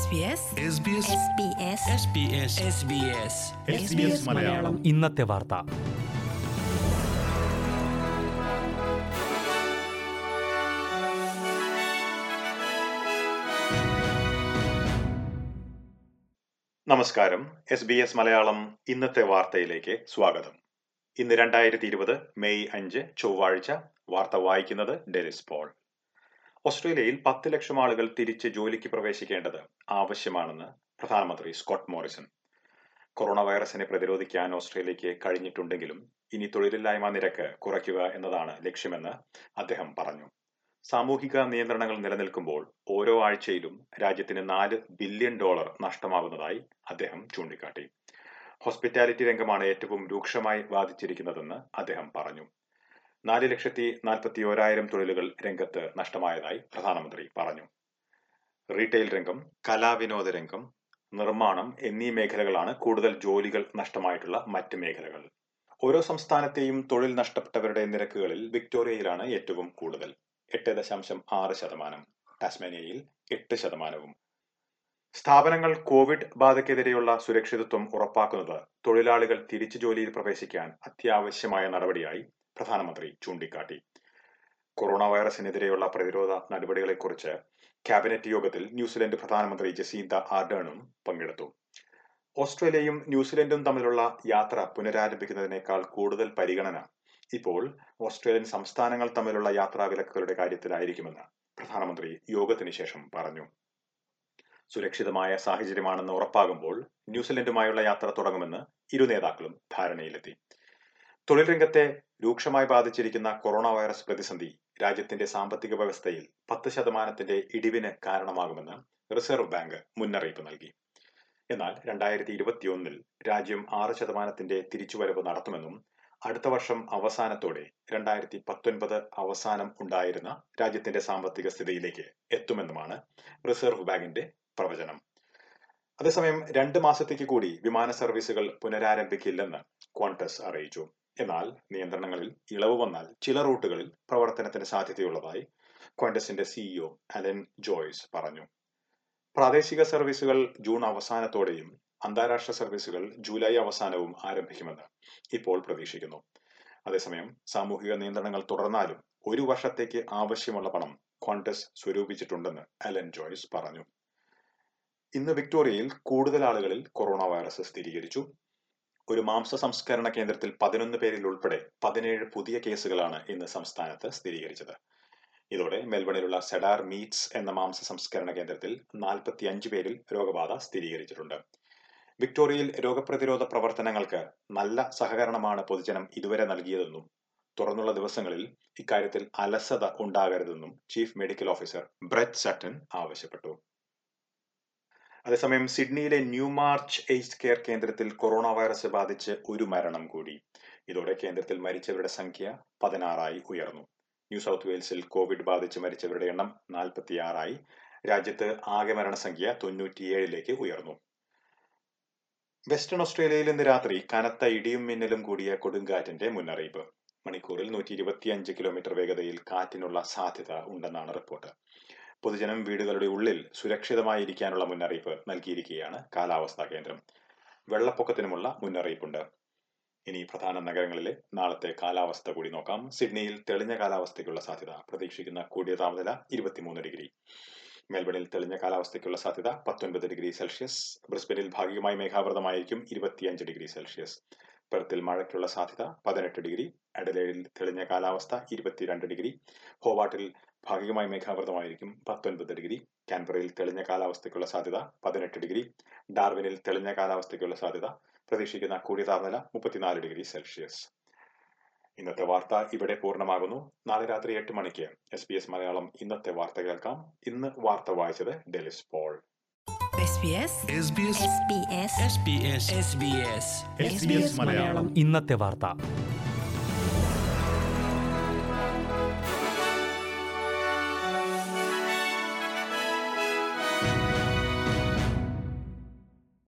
SBS Malayalam ഇന്നത്തെ വാർത്ത നമസ്കാരം എസ് ബി എസ് മലയാളം ഇന്നത്തെ വാർത്തയിലേക്ക് സ്വാഗതം ഇന്ന് രണ്ടായിരത്തി ഇരുപത് മെയ് അഞ്ച് ചൊവ്വാഴ്ച വാർത്ത വായിക്കുന്നത് ഡെലിസ് പോൾ ഓസ്ട്രേലിയയിൽ പത്ത് ലക്ഷം ആളുകൾ തിരിച്ച് ജോലിക്ക് പ്രവേശിക്കേണ്ടത് ആവശ്യമാണെന്ന് പ്രധാനമന്ത്രി സ്കോട്ട് മോറിസൺ കൊറോണ വൈറസിനെ പ്രതിരോധിക്കാൻ ഓസ്ട്രേലിയയ്ക്ക് കഴിഞ്ഞിട്ടുണ്ടെങ്കിലും ഇനി തൊഴിലില്ലായ്മ നിരക്ക് കുറയ്ക്കുക എന്നതാണ് ലക്ഷ്യമെന്ന് അദ്ദേഹം പറഞ്ഞു സാമൂഹിക നിയന്ത്രണങ്ങൾ നിലനിൽക്കുമ്പോൾ ഓരോ ആഴ്ചയിലും രാജ്യത്തിന് നാല് ബില്യൺ ഡോളർ നഷ്ടമാകുന്നതായി അദ്ദേഹം ചൂണ്ടിക്കാട്ടി ഹോസ്പിറ്റാലിറ്റി രംഗമാണ് ഏറ്റവും രൂക്ഷമായി ബാധിച്ചിരിക്കുന്നതെന്ന് അദ്ദേഹം പറഞ്ഞു നാല് ലക്ഷത്തി നാൽപ്പത്തി ഓരായിരം തൊഴിലുകൾ രംഗത്ത് നഷ്ടമായതായി പ്രധാനമന്ത്രി പറഞ്ഞു റീറ്റെയിൽ രംഗം കലാവിനോദ രംഗം നിർമ്മാണം എന്നീ മേഖലകളാണ് കൂടുതൽ ജോലികൾ നഷ്ടമായിട്ടുള്ള മറ്റ് മേഖലകൾ ഓരോ സംസ്ഥാനത്തെയും തൊഴിൽ നഷ്ടപ്പെട്ടവരുടെ നിരക്കുകളിൽ വിക്ടോറിയയിലാണ് ഏറ്റവും കൂടുതൽ എട്ട് ദശാംശം ആറ് ശതമാനം ടാസ്മാനിയയിൽ എട്ട് ശതമാനവും സ്ഥാപനങ്ങൾ കോവിഡ് ബാധയ്ക്കെതിരെയുള്ള സുരക്ഷിതത്വം ഉറപ്പാക്കുന്നത് തൊഴിലാളികൾ തിരിച്ചു ജോലിയിൽ പ്രവേശിക്കാൻ അത്യാവശ്യമായ നടപടിയായി പ്രധാനമന്ത്രി ചൂണ്ടിക്കാട്ടി കൊറോണ വൈറസിനെതിരെയുള്ള പ്രതിരോധ നടപടികളെക്കുറിച്ച് ക്യാബിനറ്റ് യോഗത്തിൽ ന്യൂസിലൻഡ് പ്രധാനമന്ത്രി ജസീന്ത ആർഡേണും പങ്കെടുത്തു ഓസ്ട്രേലിയയും ന്യൂസിലൻഡും തമ്മിലുള്ള യാത്ര പുനരാരംഭിക്കുന്നതിനേക്കാൾ കൂടുതൽ പരിഗണന ഇപ്പോൾ ഓസ്ട്രേലിയൻ സംസ്ഥാനങ്ങൾ തമ്മിലുള്ള യാത്രാവിലക്കുകളുടെ കാര്യത്തിലായിരിക്കുമെന്ന് പ്രധാനമന്ത്രി യോഗത്തിന് ശേഷം പറഞ്ഞു സുരക്ഷിതമായ സാഹചര്യമാണെന്ന് ഉറപ്പാകുമ്പോൾ ന്യൂസിലൻഡുമായുള്ള യാത്ര തുടങ്ങുമെന്ന് ഇരു നേതാക്കളും ധാരണയിലെത്തി തൊഴിൽ രംഗത്തെ രൂക്ഷമായി ബാധിച്ചിരിക്കുന്ന കൊറോണ വൈറസ് പ്രതിസന്ധി രാജ്യത്തിന്റെ സാമ്പത്തിക വ്യവസ്ഥയിൽ പത്ത് ശതമാനത്തിന്റെ ഇടിവിന് കാരണമാകുമെന്ന് റിസർവ് ബാങ്ക് മുന്നറിയിപ്പ് നൽകി എന്നാൽ രണ്ടായിരത്തി ഇരുപത്തിയൊന്നിൽ രാജ്യം ആറ് ശതമാനത്തിന്റെ തിരിച്ചുവരവ് നടത്തുമെന്നും അടുത്ത വർഷം അവസാനത്തോടെ രണ്ടായിരത്തി പത്തൊൻപത് അവസാനം ഉണ്ടായിരുന്ന രാജ്യത്തിന്റെ സാമ്പത്തിക സ്ഥിതിയിലേക്ക് എത്തുമെന്നുമാണ് റിസർവ് ബാങ്കിന്റെ പ്രവചനം അതേസമയം രണ്ട് മാസത്തേക്ക് കൂടി വിമാന സർവീസുകൾ പുനരാരംഭിക്കില്ലെന്ന് ക്വാണ്ടസ് അറിയിച്ചു എന്നാൽ നിയന്ത്രണങ്ങളിൽ ഇളവ് വന്നാൽ ചില റൂട്ടുകളിൽ പ്രവർത്തനത്തിന് സാധ്യതയുള്ളതായി ക്വാണ്ടസിന്റെ സിഇഒ അലൻ ജോയ്സ് പറഞ്ഞു പ്രാദേശിക സർവീസുകൾ ജൂൺ അവസാനത്തോടെയും അന്താരാഷ്ട്ര സർവീസുകൾ ജൂലൈ അവസാനവും ആരംഭിക്കുമെന്ന് ഇപ്പോൾ പ്രതീക്ഷിക്കുന്നു അതേസമയം സാമൂഹിക നിയന്ത്രണങ്ങൾ തുടർന്നാലും ഒരു വർഷത്തേക്ക് ആവശ്യമുള്ള പണം ക്വാണ്ടസ് സ്വരൂപിച്ചിട്ടുണ്ടെന്ന് അലൻ ജോയ്സ് പറഞ്ഞു ഇന്ന് വിക്ടോറിയയിൽ കൂടുതൽ ആളുകളിൽ കൊറോണ വൈറസ് സ്ഥിരീകരിച്ചു ഒരു മാംസ സംസ്കരണ കേന്ദ്രത്തിൽ പതിനൊന്ന് പേരിൽ ഉൾപ്പെടെ പതിനേഴ് പുതിയ കേസുകളാണ് ഇന്ന് സംസ്ഥാനത്ത് സ്ഥിരീകരിച്ചത് ഇതോടെ മെൽബണിലുള്ള സെഡാർ മീറ്റ്സ് എന്ന മാംസ സംസ്കരണ കേന്ദ്രത്തിൽ നാൽപ്പത്തി അഞ്ച് പേരിൽ രോഗബാധ സ്ഥിരീകരിച്ചിട്ടുണ്ട് വിക്ടോറിയയിൽ രോഗപ്രതിരോധ പ്രവർത്തനങ്ങൾക്ക് നല്ല സഹകരണമാണ് പൊതുജനം ഇതുവരെ നൽകിയതെന്നും തുറന്നുള്ള ദിവസങ്ങളിൽ ഇക്കാര്യത്തിൽ അലസത ഉണ്ടാകരുതെന്നും chief medical officer Brett Sutton ആവശ്യപ്പെട്ടു അതേസമയം സിഡ്നിയിലെ ന്യൂ മാർച്ച് എയ്സ് കെയർ കേന്ദ്രത്തിൽ കൊറോണ വൈറസ് ബാധിച്ച് ഒരു മരണം കൂടി ഇതോടെ കേന്ദ്രത്തിൽ മരിച്ചവരുടെ സംഖ്യ പതിനാറായി ഉയർന്നു ന്യൂ സൗത്ത് വെയിൽസിൽ കോവിഡ് ബാധിച്ച് മരിച്ചവരുടെ എണ്ണം നാൽപ്പത്തിയാറായി രാജ്യത്ത് ആകെ മരണസംഖ്യ തൊണ്ണൂറ്റിയേഴിലേക്ക് ഉയർന്നു വെസ്റ്റേൺ ഓസ്ട്രേലിയയിൽ ഇന്ന് രാത്രി കനത്ത ഇടിയും മിന്നലും കൂടിയ കൊടുങ്കാറ്റിന്റെ മുന്നറിയിപ്പ് മണിക്കൂറിൽ നൂറ്റി ഇരുപത്തിയഞ്ച് കിലോമീറ്റർ വേഗതയിൽ കാറ്റിനുള്ള സാധ്യത ഉണ്ടെന്നാണ് റിപ്പോർട്ട് പൊതുജനം വീടുകളുടെ ഉള്ളിൽ സുരക്ഷിതമായിരിക്കാനുള്ള മുന്നറിയിപ്പ് നൽകിയിരിക്കുകയാണ് കാലാവസ്ഥാ കേന്ദ്രം വെള്ളപ്പൊക്കത്തിനുമുള്ള മുന്നറിയിപ്പുണ്ട് ഇനി പ്രധാന നഗരങ്ങളിലെ നാളത്തെ കാലാവസ്ഥ കൂടി നോക്കാം സിഡ്നിയിൽ തെളിഞ്ഞ കാലാവസ്ഥയ്ക്കുള്ള സാധ്യത പ്രതീക്ഷിക്കുന്ന കൂടിയ താപനില ഇരുപത്തിമൂന്ന് ഡിഗ്രി മെൽബണിൽ തെളിഞ്ഞ കാലാവസ്ഥയ്ക്കുള്ള സാധ്യത പത്തൊൻപത് ഡിഗ്രി സെൽഷ്യസ് ബ്രിസ്ബനിൽ ഭാഗികമായി മേഘാവൃതമായിരിക്കും ഇരുപത്തിയഞ്ച് ഡിഗ്രി സെൽഷ്യസ് പെർത്തിൽ മഴയ്ക്കുള്ള സാധ്യത പതിനെട്ട് ഡിഗ്രി അഡലേഡിൽ തെളിഞ്ഞ കാലാവസ്ഥ ഇരുപത്തിരണ്ട് ഡിഗ്രി ഹോവാട്ടിൽ ഭാഗികമായി മേഘാവൃതമായിരിക്കും പത്തൊൻപത് ഡിഗ്രി കാൻബറയിൽ തെളിഞ്ഞ കാലാവസ്ഥയ്ക്കുള്ള സാധ്യത പതിനെട്ട് ഡിഗ്രി ഡാർവിനിൽ തെളിഞ്ഞ കാലാവസ്ഥയ്ക്കുള്ള സാധ്യത പ്രതീക്ഷിക്കുന്ന കൂടിയ താപനില മുപ്പത്തിനാല് ഡിഗ്രി സെൽഷ്യസ് ഇന്നത്തെ വാർത്ത ഇവിടെ പൂർണ്ണമാകുന്നു നാളെ രാത്രി എട്ട് മണിക്ക് എസ് ബി എസ് മലയാളം ഇന്നത്തെ വാർത്ത കേൾക്കാം ഇന്ന് വാർത്ത വായിച്ചത് ഡെലിസ് പോൾ SBS ഇന്നത്തെ വാർത്ത